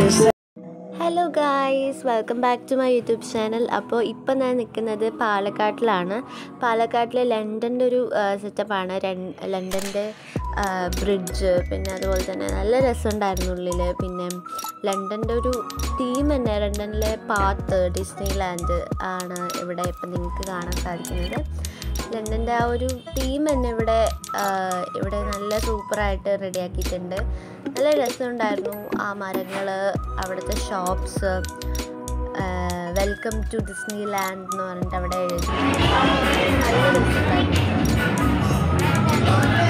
just hello guys welcome back to my YouTube channel അപ്പോൾ ഇപ്പം ഞാൻ നിൽക്കുന്നത് പാലക്കാട്ടിലാണ് പാലക്കാട്ടിൽ ലണ്ടൻ്റെ ഒരു സെറ്റപ്പാണ് ലണ്ടൻ്റെ ബ്രിഡ്ജ് പിന്നെ അതുപോലെ തന്നെ നല്ല രസമുണ്ടായിരുന്നു ഉള്ളിൽ പിന്നെ ലണ്ടൻ്റെ ഒരു തീം തന്നെ ലണ്ടനിലെ പാത്ത് ഡിസ്നി ലാൻഡ് ആണ് ഇവിടെ ഇപ്പം നിങ്ങൾക്ക് കാണാൻ സാധിക്കുന്നത് ലണ്ടൻ്റെ ആ ഒരു തീം തന്നെ ഇവിടെ ആ, ഇവിടെ നല്ല സൂപ്പറായിട്ട് റെഡിയാക്കിയിട്ടുണ്ട് നല്ല രസമുണ്ടായിരുന്നു ആ മരങ്ങൾ അവിടുത്തെ shops welcome to Disneyland എന്ന് പറഞ്ഞിട്ട് അവിടെ എഴുതി നല്ല രസമുണ്ടായിരുന്നു